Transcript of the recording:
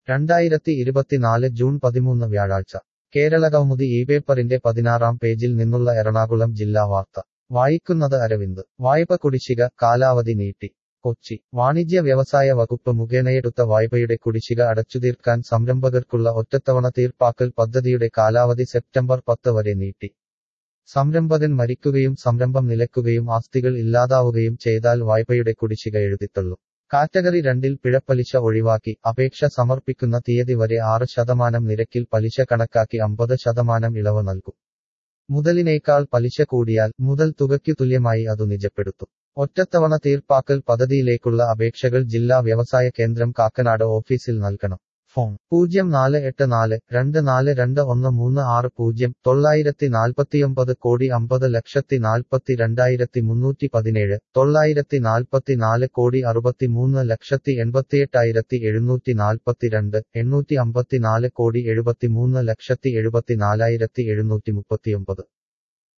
രണ്ടായിരത്തി ഇരുപത്തിനാല് ജൂൺ പതിമൂന്ന് വ്യാഴാഴ്ച കേരളകൗമുദി ഈ പേപ്പറിന്റെ പതിനാറാം പേജിൽ നിന്നുള്ള എറണാകുളം ജില്ലാ വാർത്ത വായിക്കുന്നത് അരവിന്ദ് വായ്പ കുടിശ്ശിക കാലാവധി നീട്ടി കൊച്ചി വാണിജ്യ വ്യവസായ വകുപ്പ് മുഖേനയെടുത്ത വായ്പയുടെ കുടിശ്ശിക അടച്ചുതീർക്കാൻ സംരംഭകർക്കുള്ള ഒറ്റത്തവണ തീർപ്പാക്കൽ പദ്ധതിയുടെ കാലാവധി സെപ്റ്റംബർ പത്ത് വരെ നീട്ടി സംരംഭകൻ മരിക്കുകയും സംരംഭം നിലയ്ക്കുകയും ആസ്തികൾ ഇല്ലാതാവുകയും ചെയ്താൽ വായ്പയുടെ കുടിശ്ശിക എഴുതിത്തള്ളും കാറ്റഗറി രണ്ടിൽ പിഴപ്പലിശ ഒഴിവാക്കി അപേക്ഷ സമർപ്പിക്കുന്ന തീയതി വരെ ആറ് ശതമാനം നിരക്കിൽ പലിശ കണക്കാക്കി അമ്പത് ശതമാനം ഇളവ് നൽകും മുതലിനേക്കാൾ പലിശ കൂടിയാൽ മുതൽ തുകയ്ക്കു തുല്യമായി അതു നിജപ്പെടുത്തും ഒറ്റത്തവണ തീർപ്പാക്കൽ പദ്ധതിയിലേക്കുള്ള അപേക്ഷകൾ ജില്ലാ വ്യവസായ കേന്ദ്രം കാക്കനാട് ഓഫീസിൽ നൽകണം ഫോൺ പൂജ്യം നാല് എട്ട് നാല് രണ്ട് നാല് രണ്ട് ഒന്ന് മൂന്ന് ആറ് പൂജ്യം തൊള്ളായിരത്തി നാൽപ്പത്തിയൊമ്പത് കോടി അമ്പത് ലക്ഷത്തി നാൽപ്പത്തി രണ്ടായിരത്തി മുന്നൂറ്റി പതിനേഴ് തൊള്ളായിരത്തി നാൽപ്പത്തി നാല് കോടി അറുപത്തി മൂന്ന് ലക്ഷത്തി എൺപത്തിയെട്ടായിരത്തി എഴുന്നൂറ്റി നാൽപ്പത്തിരണ്ട് എണ്ണൂറ്റി അമ്പത്തിനാല് കോടി എഴുപത്തി മൂന്ന് ലക്ഷത്തി എഴുപത്തി നാലായിരത്തി എഴുന്നൂറ്റി മുപ്പത്തിയൊമ്പത്